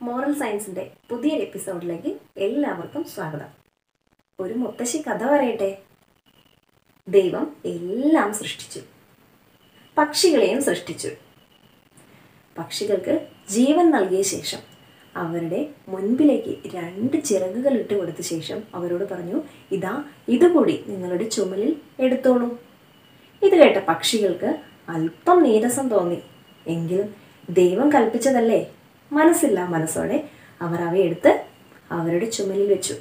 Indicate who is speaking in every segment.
Speaker 1: moral സയൻസിൻ്റെ പുതിയൊരു എപ്പിസോഡിലേക്ക് എല്ലാവർക്കും സ്വാഗതം ഒരു മുത്തശ്ശി കഥ പറയട്ടെ ദൈവം എല്ലാം സൃഷ്ടിച്ചു പക്ഷികളെയും സൃഷ്ടിച്ചു പക്ഷികൾക്ക് ജീവൻ നൽകിയ ശേഷം അവരുടെ മുൻപിലേക്ക് രണ്ട് ചിറകുകൾ ഇട്ട് കൊടുത്ത ശേഷം അവരോട് പറഞ്ഞു ഇതാ ഇതുകൂടി നിങ്ങളുടെ ചുമലിൽ എടുത്തോളൂ ഇത് കേട്ട പക്ഷികൾക്ക് അല്പം നീരസം തോന്നി എങ്കിലും ദൈവം കൽപ്പിച്ചതല്ലേ മനസ്സില്ല മനസ്സോടെ അവർ അവയെടുത്ത് അവരുടെ ചുമലിൽ വെച്ചു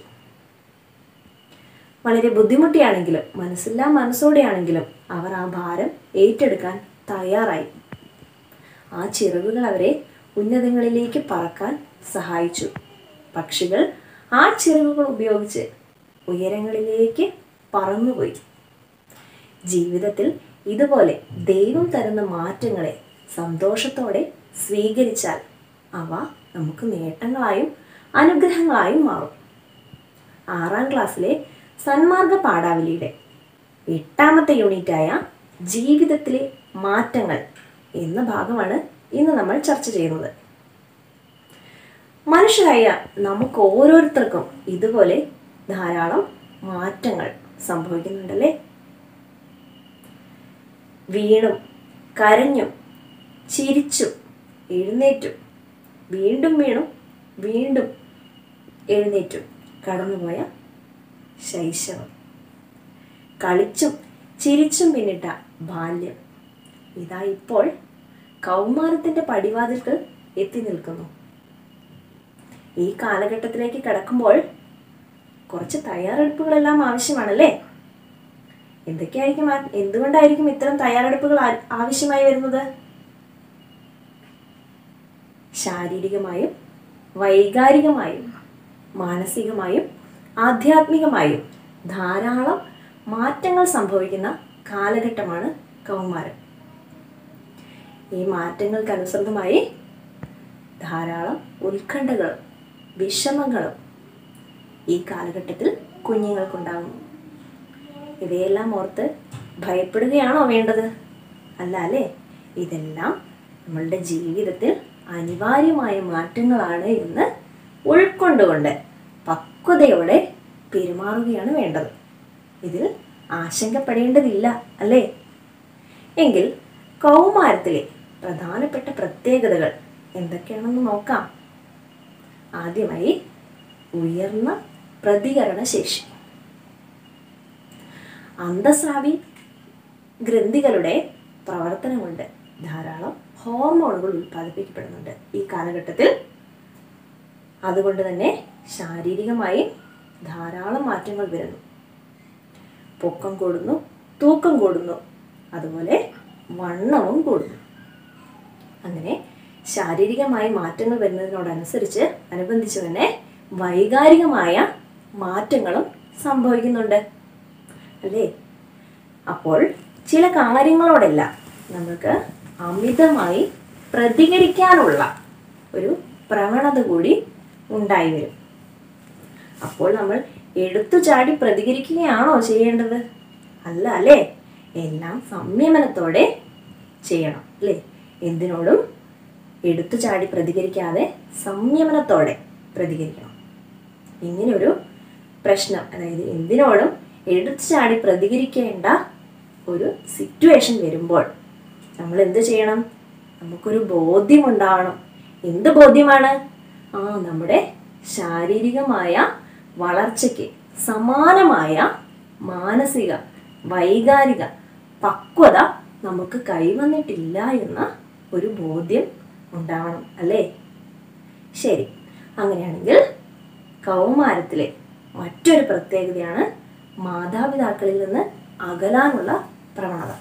Speaker 1: വളരെ ബുദ്ധിമുട്ടിയാണെങ്കിലും മനസ്സില്ലാ മനസ്സോടെയാണെങ്കിലും അവർ ആ ഭാരം ഏറ്റെടുക്കാൻ തയ്യാറായി ആ ചിറകുകൾ അവരെ ഉന്നതങ്ങളിലേക്ക് പറക്കാൻ സഹായിച്ചു പക്ഷികൾ ആ ചിറകുകൾ ഉപയോഗിച്ച് ഉയരങ്ങളിലേക്ക് പറന്നുപോയി ജീവിതത്തിൽ ഇതുപോലെ ദൈവം തരുന്ന മാറ്റങ്ങളെ സന്തോഷത്തോടെ സ്വീകരിച്ചാൽ അവ നമുക്ക് നേട്ടങ്ങളായും അനുഗ്രഹങ്ങളായും മാറും ആറാം ക്ലാസ്സിലെ സന്മാർഗ പാഠാവലിയുടെ എട്ടാമത്തെ യൂണിറ്റായ ജീവിതത്തിലെ മാറ്റങ്ങൾ എന്ന ഭാഗമാണ് ഇന്ന് നമ്മൾ ചർച്ച ചെയ്യുന്നത് മനുഷ്യരായ നമുക്ക് ഓരോരുത്തർക്കും ഇതുപോലെ ധാരാളം മാറ്റങ്ങൾ സംഭവിക്കുന്നുണ്ടല്ലേ വീണും കരഞ്ഞും ചിരിച്ചും എഴുന്നേറ്റും വീണ്ടും വീണും വീണ്ടും എഴുന്നേറ്റും കടന്നുപോയ ശൈശവം കളിച്ചും ചിരിച്ചും പിന്നിട്ട ബാല്യം ഇതാ ഇപ്പോൾ കൗമാരത്തിൻ്റെ പടിവാതിൽക്ക് എത്തി നിൽക്കുന്നു ഈ കാലഘട്ടത്തിലേക്ക് കടക്കുമ്പോൾ കുറച്ച് തയ്യാറെടുപ്പുകളെല്ലാം ആവശ്യമാണല്ലേ എന്തൊക്കെയായിരിക്കും ആ- എന്തുകൊണ്ടായിരിക്കും ഇത്തരം തയ്യാറെടുപ്പുകൾ ആ- ആവശ്യമായി വരുന്നത് ശാരീരികമായും വൈകാരികമായും മാനസികമായും ആധ്യാത്മികമായും ധാരാളം മാറ്റങ്ങൾ സംഭവിക്കുന്ന കാലഘട്ടമാണ് കൗമാരം ഈ മാറ്റങ്ങൾക്കനുസൃതമായി ധാരാളം ഉത്കണ്ഠകളും വിഷമങ്ങളും ഈ കാലഘട്ടത്തിൽ കുഞ്ഞുങ്ങൾക്കുണ്ടാകുന്നു ഇവയെല്ലാം ഓർത്ത് ഭയപ്പെടുകയാണോ വേണ്ടത് അല്ല അല്ലേ ഇതെല്ലാം നമ്മളുടെ ജീവിതത്തിൽ അനിവാര്യമായ മാറ്റങ്ങളാണ് എന്ന് ഉൾക്കൊണ്ടുകൊണ്ട് പക്വതയോടെ പെരുമാറുകയാണ് വേണ്ടത് ഇതിൽ ആശങ്കപ്പെടേണ്ടതില്ല അല്ലേ എങ്കിൽ കൗമാരത്തിലെ പ്രധാനപ്പെട്ട പ്രത്യേകതകൾ എന്തൊക്കെയാണെന്ന് നോക്കാം ആദ്യമായി ഉയർന്ന പ്രതികരണ ശേഷി അന്തസ്രാവി ഗ്രന്ഥികളുടെ പ്രവർത്തനം കൊണ്ട് ധാരാളം ഹോർമോണുകൾ ഉൽപ്പാദിപ്പിക്കപ്പെടുന്നുണ്ട് ഈ കാലഘട്ടത്തിൽ അതുകൊണ്ട് തന്നെ ശാരീരികമായി ധാരാളം മാറ്റങ്ങൾ വരുന്നു പൊക്കം കൂടുന്നു തൂക്കം കൂടുന്നു അതുപോലെ വണ്ണവും കൂടുന്നു അങ്ങനെ ശാരീരികമായ മാറ്റങ്ങൾ വരുന്നതിനോടനുസരിച്ച് അനുബന്ധിച്ച് തന്നെ വൈകാരികമായ മാറ്റങ്ങളും സംഭവിക്കുന്നുണ്ട് അല്ലേ അപ്പോൾ ചില കാര്യങ്ങളോടെല്ലാം നമുക്ക് അമിതമായി പ്രതികരിക്കാനുള്ള ഒരു പ്രവണത കൂടി ഉണ്ടായി വരും അപ്പോൾ നമ്മൾ എടുത്തു ചാടി പ്രതികരിക്കുകയാണോ ചെയ്യേണ്ടത് അല്ല അല്ലേ എല്ലാം സംയമനത്തോടെ ചെയ്യണം അല്ലേ എന്തിനോടും എടുത്തു ചാടി പ്രതികരിക്കാതെ സംയമനത്തോടെ പ്രതികരിക്കണം ഇങ്ങനൊരു പ്രശ്നം അതായത് എന്തിനോടും എടുത്തു ചാടി പ്രതികരിക്കേണ്ട ഒരു സിറ്റുവേഷൻ വരുമ്പോൾ നമ്മൾ എന്ത് ചെയ്യണം നമുക്കൊരു ബോധ്യമുണ്ടാവണം എന്ത് ബോധ്യമാണ് ആ നമ്മുടെ ശാരീരികമായ വളർച്ചയ്ക്ക് സമാനമായ മാനസിക വൈകാരിക പക്വത നമുക്ക് കൈവന്നിട്ടില്ല എന്ന ഒരു ബോധ്യം ഉണ്ടാവണം അല്ലേ ശരി അങ്ങനെയാണെങ്കിൽ കൗമാരത്തിലെ മറ്റൊരു പ്രത്യേകതയാണ് മാതാപിതാക്കളിൽ നിന്ന് അകലാനുള്ള പ്രവണത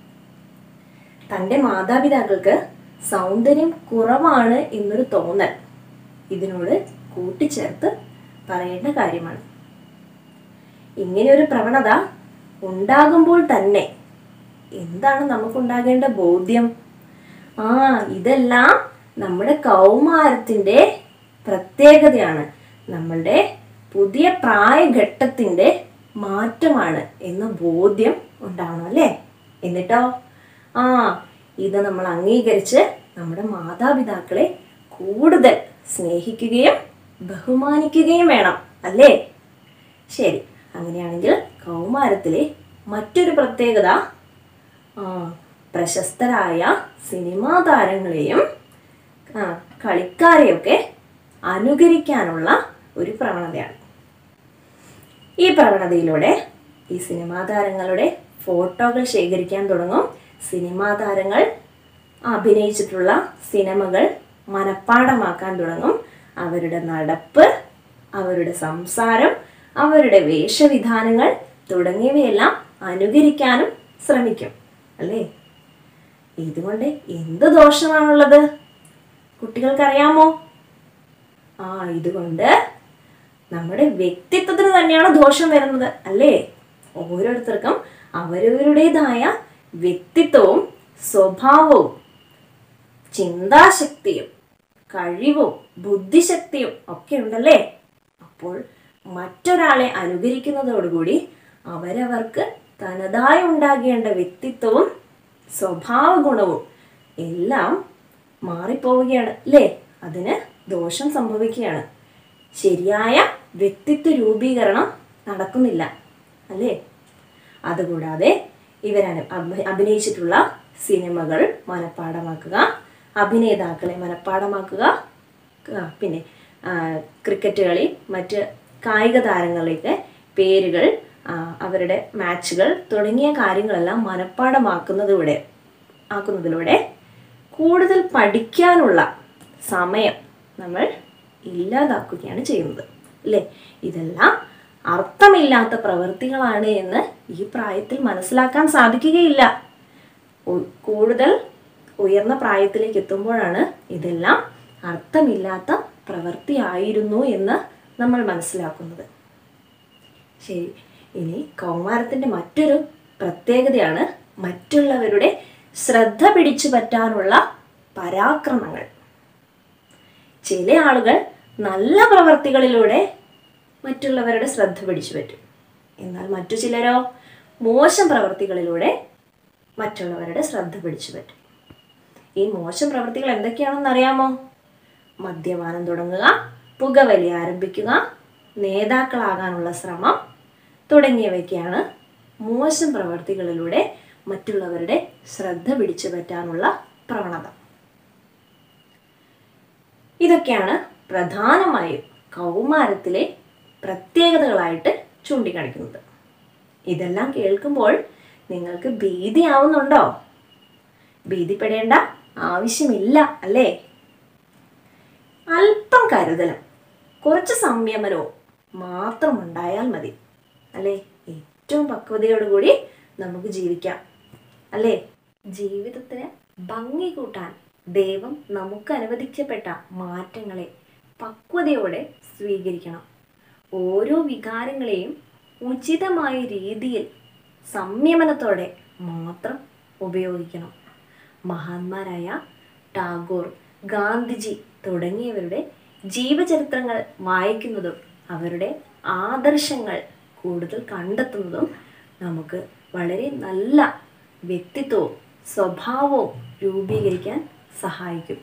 Speaker 1: തൻ്റെ മാതാപിതാക്കൾക്ക് സൗന്ദര്യം കുറവാണ് എന്നൊരു തോന്നൽ ഇതിനോട് കൂട്ടിച്ചേർത്ത് പറയേണ്ട കാര്യമാണ് ഇങ്ങനെയൊരു പ്രവണത ഉണ്ടാകുമ്പോൾ തന്നെ എന്താണ് നമുക്കുണ്ടാകേണ്ട ബോധ്യം ആ ഇതെല്ലാം നമ്മുടെ കൗമാരത്തിൻ്റെ പ്രത്യേകതയാണ് നമ്മളുടെ പുതിയ പ്രായഘട്ടത്തിൻ്റെ മാറ്റമാണ് എന്ന ബോധ്യം ഉണ്ടാവണം അല്ലേ എന്നിട്ടോ ആ ഇത് നമ്മൾ അംഗീകരിച്ച് നമ്മുടെ മാതാപിതാക്കളെ കൂടുതൽ സ്നേഹിക്കുകയും ബഹുമാനിക്കുകയും വേണം അല്ലേ ശരി അങ്ങനെയാണെങ്കിൽ കൗമാരത്തിലെ മറ്റൊരു പ്രത്യേകത ആ, പ്രശസ്തരായ സിനിമാ താരങ്ങളെയും ആ, കളിക്കാരെയൊക്കെ അനുകരിക്കാനുള്ള ഒരു പ്രവണതയാണ് ഈ പ്രവണതയിലൂടെ ഈ സിനിമാ താരങ്ങളുടെ ഫോട്ടോകൾ ശേഖരിക്കാൻ തുടങ്ങും സിനിമാ താരങ്ങൾ അഭിനയിച്ചിട്ടുള്ള സിനിമകൾ മനഃപ്പാടമാക്കാൻ തുടങ്ങും അവരുടെ നടപ്പ് അവരുടെ സംസാരം അവരുടെ വേഷവിധാനങ്ങൾ തുടങ്ങിയവയെല്ലാം അനുകരിക്കാനും ശ്രമിക്കും അല്ലേ ഇതുകൊണ്ട് എന്ത് ദോഷമാണുള്ളത് കുട്ടികൾക്കറിയാമോ ആ ഇതുകൊണ്ട് നമ്മുടെ വ്യക്തിത്വത്തിന് തന്നെയാണ് ദോഷം വരുന്നത് അല്ലേ ഓരോരുത്തർക്കും അവരവരുടേതായ വ്യക്തിത്വവും സ്വഭാവവും ചിന്താശക്തിയും കഴിവും ബുദ്ധിശക്തിയും ഒക്കെ ഉണ്ടല്ലേ അപ്പോൾ മറ്റൊരാളെ അനുകരിക്കുന്നതോടുകൂടി അവരവർക്ക് തനതായി ഉണ്ടാകേണ്ട വ്യക്തിത്വവും സ്വഭാവ ഗുണവും എല്ലാം മാറിപ്പോവുകയാണ് അല്ലേ അതിന് ദോഷം സംഭവിക്കുകയാണ് ശരിയായ വ്യക്തിത്വ രൂപീകരണം നടക്കുന്നില്ല അല്ലേ അതുകൂടാതെ ഇവരന് അഭി- അഭിനയിച്ചിട്ടുള്ള സിനിമകൾ മനഃപ്പാടമാക്കുക അഭിനേതാക്കളെ മനഃപ്പാടമാക്കുക ആ, പിന്നെ ആ, ക്രിക്കറ്റ് കളി മറ്റ് കായിക താരങ്ങളിലേക്ക് പേരുകൾ ആ, അവരുടെ മാച്ചുകൾ തുടങ്ങിയ കാര്യങ്ങളെല്ലാം മനഃപ്പാടമാക്കുന്നതിലൂടെ ആക്കുന്നതിലൂടെ കൂടുതൽ പഠിക്കാനുള്ള സമയം നമ്മൾ ഇല്ലാതാക്കുകയാണ് ചെയ്യുന്നത് അല്ലേ ഇതെല്ലാം അർത്ഥമില്ലാത്ത പ്രവൃത്തികളാണ് എന്ന് ഈ പ്രായത്തിൽ മനസ്സിലാക്കാൻ സാധിക്കുകയില്ല ഉ- കൂടുതൽ ഉയർന്ന പ്രായത്തിലേക്ക് എത്തുമ്പോഴാണ് ഇതെല്ലാം അർത്ഥമില്ലാത്ത പ്രവൃത്തിയായിരുന്നു എന്ന് നമ്മൾ മനസ്സിലാക്കുന്നത് ശരി ഇനി കൗമാരത്തിൻ്റെ മറ്റൊരു പ്രത്യേകതയാണ് മറ്റുള്ളവരുടെ ശ്രദ്ധ പിടിച്ചു പറ്റാനുള്ള പരാക്രമങ്ങൾ ചില ആളുകൾ നല്ല പ്രവർത്തികളിലൂടെ മറ്റുള്ളവരുടെ ശ്രദ്ധ പിടിച്ചു പറ്റും എന്നാൽ മറ്റു ചിലരോ മോശം പ്രവർത്തികളിലൂടെ മറ്റുള്ളവരുടെ ശ്രദ്ധ പിടിച്ചു പറ്റും ഈ മോശം പ്രവൃത്തികൾ എന്തൊക്കെയാണെന്ന് അറിയാമോ മദ്യപാനം തുടങ്ങുക പുകവലി ആരംഭിക്കുക നേതാക്കളാകാനുള്ള ശ്രമം തുടങ്ങിയവയ്ക്കാണ് മോശം പ്രവൃത്തികളിലൂടെ മറ്റുള്ളവരുടെ ശ്രദ്ധ പിടിച്ചു പറ്റാനുള്ള പ്രവണത ഇതൊക്കെയാണ് പ്രധാനമായും കൗമാരത്തിലെ പ്രത്യേകതകളായിട്ട് ചൂണ്ടിക്കാണിക്കുന്നത് ഇതെല്ലാം കേൾക്കുമ്പോൾ നിങ്ങൾക്ക് ഭീതിയാവുന്നുണ്ടോ ഭീതിപ്പെടേണ്ട ആവശ്യമില്ല അല്ലേ അല്പം കരുതലും കുറച്ച് സംയമനവും മാത്രം ഉണ്ടായാൽ മതി അല്ലേ ഏറ്റവും പക്വതയോടുകൂടി നമുക്ക് ജീവിക്കാം അല്ലേ ജീവിതത്തിന് ഭംഗി കൂട്ടാൻ ദൈവം നമുക്ക് അനുവദിക്കപ്പെട്ട മാറ്റങ്ങളെ പക്വതയോടെ സ്വീകരിക്കണം ഓരോ വികാരങ്ങളെയും ഉചിതമായ രീതിയിൽ സംയമനത്തോടെ മാത്രം ഉപയോഗിക്കണം മഹാന്മാരായ ടാഗോർ ഗാന്ധിജി തുടങ്ങിയവരുടെ ജീവചരിത്രങ്ങൾ വായിക്കുന്നതും അവരുടെ ആദർശങ്ങൾ കൂടുതൽ കണ്ടെത്തുന്നതും നമുക്ക് വളരെ നല്ല വ്യക്തിത്വവും സ്വഭാവവും രൂപീകരിക്കാൻ സഹായിക്കും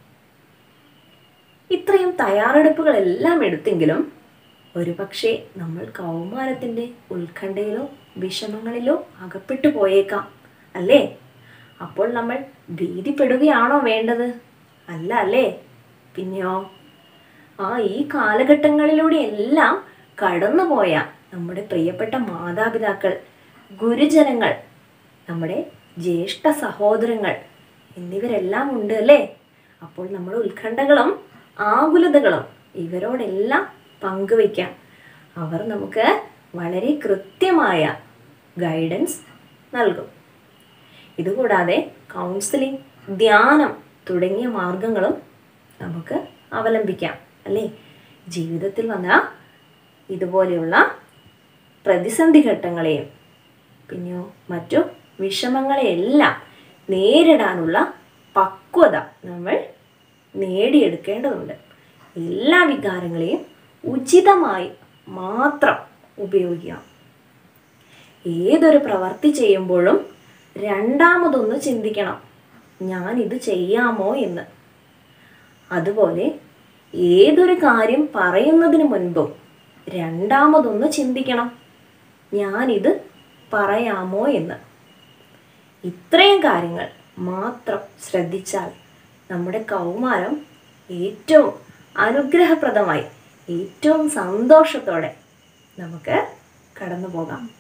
Speaker 1: ഇത്രയും തയ്യാറെടുപ്പുകളെല്ലാം എടുത്തെങ്കിലും ഒരുപക്ഷെ നമ്മൾ കൗമാരത്തിൻ്റെ ഉത്കണ്ഠയിലോ വിഷമങ്ങളിലോ അകപ്പെട്ടു പോയേക്കാം അല്ലേ അപ്പോൾ നമ്മൾ ഭീതിപ്പെടുകയാണോ വേണ്ടത് അല്ല അല്ലേ പിന്നെയോ ആ ഈ കാലഘട്ടങ്ങളിലൂടെ എല്ലാം കടന്നുപോയ നമ്മുടെ പ്രിയപ്പെട്ട മാതാപിതാക്കൾ ഗുരുജനങ്ങൾ നമ്മുടെ ജ്യേഷ്ഠ സഹോദരങ്ങൾ എന്നിവരെല്ലാം ഉണ്ട് അല്ലേ അപ്പോൾ നമ്മുടെ ഉത്കണ്ഠകളും ആകുലതകളും ഇവരോടെല്ലാം പങ്കുവയ്ക്കാം അവർ നമുക്ക് വളരെ കൃത്യമായ ഗൈഡൻസ് നൽകും ഇതുകൂടാതെ കൗൺസിലിംഗ് ധ്യാനം തുടങ്ങിയ മാർഗങ്ങളും നമുക്ക് അവലംബിക്കാം അല്ലേ ജീവിതത്തിൽ വന്ന ഇതുപോലെയുള്ള പ്രതിസന്ധി ഘട്ടങ്ങളെയും പിന്നെയോ മറ്റു വിഷമങ്ങളെയെല്ലാം നേരിടാനുള്ള പക്വത നമ്മൾ നേടിയെടുക്കേണ്ടതുണ്ട് എല്ലാ വികാരങ്ങളെയും ഉചിതമായി മാത്രം ഉപയോഗിക്കണം ഏതൊരു പ്രവൃത്തി ചെയ്യുമ്പോഴും രണ്ടാമതൊന്ന് ചിന്തിക്കണം ഞാൻ ഇത് ചെയ്യാമോ എന്ന് അതുപോലെ ഏതൊരു കാര്യം പറയുന്നതിന് മുൻപും രണ്ടാമതൊന്ന് ചിന്തിക്കണം ഞാനിത് പറയാമോ എന്ന് ഇത്രയും കാര്യങ്ങൾ മാത്രം ശ്രദ്ധിച്ചാൽ നമ്മുടെ കൗമാരം ഏറ്റവും അനുഗ്രഹപ്രദമായി ഏറ്റവും സന്തോഷത്തോടെ നമുക്ക് കടന്നു പോകാം